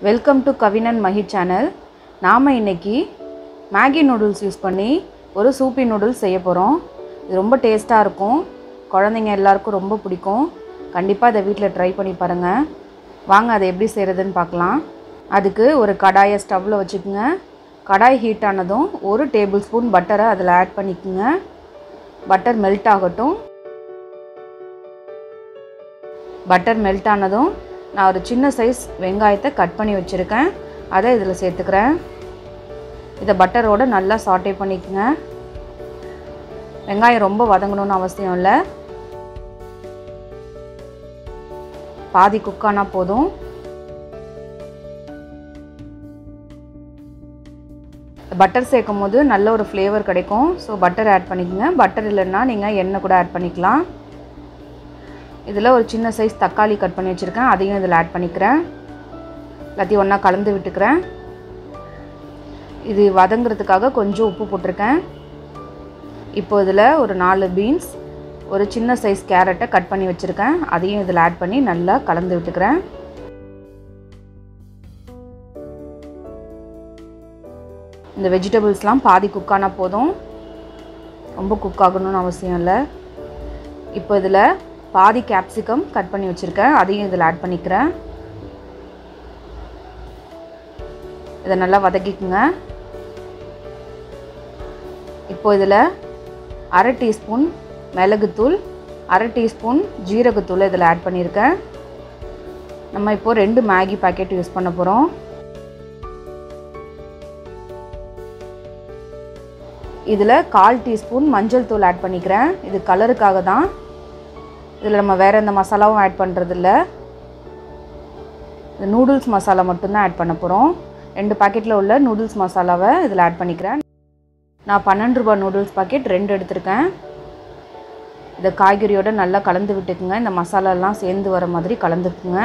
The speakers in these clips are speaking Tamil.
welcome to Kavinan Mahi channel நாம் இன்னைக்கு மேகி நூடுல்ஸ் யூஸ் பண்ணி ஒரு சூப்பி நூடுல்ஸ் செய்ய போகிறோம் இது ரொம்ப டேஸ்ட்டாக இருக்கும் குழந்தைங்க எல்லாருக்கும் ரொம்ப பிடிக்கும் கண்டிப்பாக இதை வீட்டில் ட்ரை பண்ணி பாருங்கள் வாங்க அதை எப்படி செய்கிறதுன்னு பார்க்கலாம் அதுக்கு ஒரு கடாயை ஸ்டவ்வில் வச்சுக்கோங்க கடாய் ஹீட் ஆனதும் ஒரு டேபிள் ஸ்பூன் பட்டரை அதில் ஆட் பண்ணிக்கோங்க பட்டர் மெல்ட் ஆகட்டும் பட்டர் மெல்ட் ஆனதும் நான் ஒரு சின்ன சைஸ் வெங்காயத்தை கட் பண்ணி வச்சுருக்கேன் அதை இதில் சேர்த்துக்கிறேன் இதை பட்டரோடு நல்லா சாட்டே பண்ணிக்கோங்க வெங்காயம் ரொம்ப வதங்கணும்னு அவசியம் இல்லை பாதி குக்கானா போதும் பட்டர் சேர்க்கும் போது நல்ல ஒரு ஃப்ளேவர் கிடைக்கும் ஸோ பட்டர் ஆட் பண்ணிக்கோங்க பட்டர் இல்லைன்னா நீங்கள் எண்ணெய் கூட ஆட் பண்ணிக்கலாம் இதில் ஒரு சின்ன சைஸ் தக்காளி கட் பண்ணி வச்சுருக்கேன் அதையும் இதில் ஆட் பண்ணிக்கிறேன் எல்லாத்தையும் ஒன்றா கலந்து விட்டுக்கிறேன் இது வதங்கிறதுக்காக கொஞ்சம் உப்பு போட்டிருக்கேன் இப்போ இதில் ஒரு நாலு பீன்ஸ் ஒரு சின்ன சைஸ் கேரட்டை கட் பண்ணி வச்சுருக்கேன் அதையும் இதில் ஆட் பண்ணி நல்லா கலந்து விட்டுக்கிறேன் இந்த வெஜிடபிள்ஸ்லாம் பாதி குக்கானா போதும் ரொம்ப குக் ஆகணும்னு அவசியம் இல்லை இப்போ இதில் பாதி கேப்சிகம் கட் பண்ணி வச்சுருக்கேன் அதையும் இதில் ஆட் பண்ணிக்கிறேன் இதை நல்லா வதக்கிக்குங்க இப்போ இதில் அரை டீஸ்பூன் மிளகுத்தூள் அரை டீஸ்பூன் ஜீரகத்தூள் இதில் ஆட் பண்ணியிருக்கேன் நம்ம இப்போது ரெண்டு மேகி பேக்கெட் யூஸ் பண்ண போகிறோம் இதில் கால் டீஸ்பூன் மஞ்சள் தூள் ஆட் பண்ணிக்கிறேன் இது கலருக்காக தான் இதில் நம்ம வேறு எந்த மசாலாவும் ஆட் பண்ணுறதில்ல இது நூடுல்ஸ் மசாலா மட்டும்தான் ஆட் பண்ண போகிறோம் ரெண்டு பாக்கெட்டில் உள்ள நூடுல்ஸ் மசாலாவை இதில் ஆட் பண்ணிக்கிறேன் நான் பன்னெண்டு ரூபா நூடுல்ஸ் பாக்கெட் ரெண்டு எடுத்திருக்கேன் இதை காய்கறியோடு நல்லா கலந்து விட்டுக்குங்க இந்த மசாலாலாம் சேர்ந்து வர மாதிரி கலந்துக்குங்க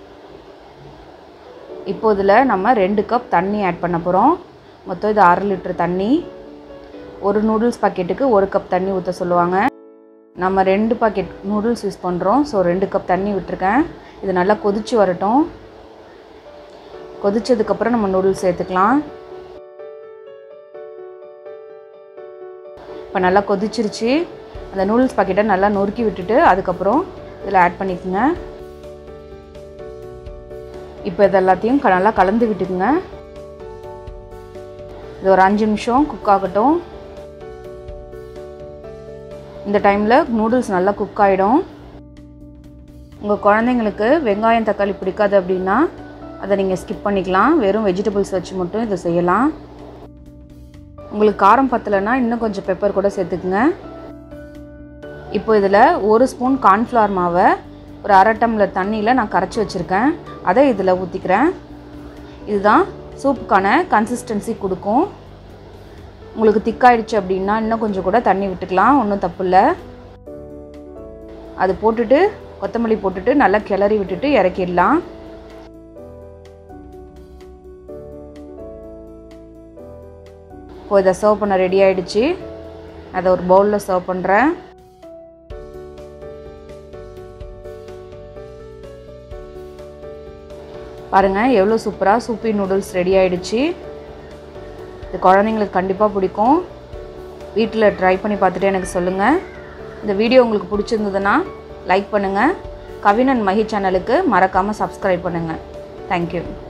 இப்போ இதில் நம்ம ரெண்டு கப் தண்ணி ஆட் பண்ண போகிறோம் மொத்தம் இது அரை லிட்டர் தண்ணி ஒரு நூடுல்ஸ் பாக்கெட்டுக்கு ஒரு கப் தண்ணி ஊற்ற சொல்லுவாங்க நம்ம ரெண்டு பாக்கெட் நூடுல்ஸ் யூஸ் பண்ணுறோம் ஸோ ரெண்டு கப் தண்ணி விட்டுருக்கேன் இது நல்லா கொதித்து வரட்டும் கொதிச்சதுக்கப்புறம் நம்ம நூடுல்ஸ் சேர்த்துக்கலாம் இப்போ நல்லா கொதிச்சிருச்சு அந்த நூடுல்ஸ் பாக்கெட்டை நல்லா நொறுக்கி விட்டுட்டு அதுக்கப்புறம் இதில் ஆட் பண்ணிக்கோங்க இப்போ இது எல்லாத்தையும் நல்லா கலந்து விட்டுக்குங்க இது ஒரு அஞ்சு நிமிஷம் குக் ஆகட்டும் இந்த டைமில் நூடுல்ஸ் நல்லா குக் ஆகிடும் உங்கள் குழந்தைங்களுக்கு வெங்காயம் தக்காளி பிடிக்காது அப்படின்னா அதை நீங்கள் ஸ்கிப் பண்ணிக்கலாம் வெறும் வெஜிடபிள்ஸ் வச்சு மட்டும் இதை செய்யலாம் உங்களுக்கு காரம் பத்தலைன்னா இன்னும் கொஞ்சம் பெப்பர் கூட சேர்த்துக்குங்க இப்போ இதில் ஒரு ஸ்பூன் கார்ன்ஃப்ளவர் மாவை ஒரு அரை டம்ளர் தண்ணியில் நான் கரைச்சி வச்சுருக்கேன் அதை இதில் ஊற்றிக்கிறேன் இதுதான் சூப்புக்கான கன்சிஸ்டன்சி கொடுக்கும் உங்களுக்கு திக்காயிடுச்சு அப்படின்னா இன்னும் கொஞ்சம் கூட தண்ணி விட்டுக்கலாம் ஒன்றும் தப்பு இல்லை அது போட்டுட்டு கொத்தமல்லி போட்டுட்டு நல்லா கிளறி விட்டுட்டு இறக்கிடலாம் இப்போ இதை சர்வ் பண்ண ரெடி ஆகிடுச்சு அதை ஒரு பவுலில் சர்வ் பண்ணுறேன் பாருங்கள் எவ்வளோ சூப்பராக சூப்பி நூடுல்ஸ் ரெடி ஆகிடுச்சு இது குழந்தைங்களுக்கு கண்டிப்பாக பிடிக்கும் வீட்டில் ட்ரை பண்ணி பார்த்துட்டு எனக்கு சொல்லுங்கள் இந்த வீடியோ உங்களுக்கு பிடிச்சிருந்ததுன்னா லைக் பண்ணுங்கள் கவினன் மஹி சேனலுக்கு மறக்காமல் சப்ஸ்கிரைப் பண்ணுங்கள் தேங்க்யூ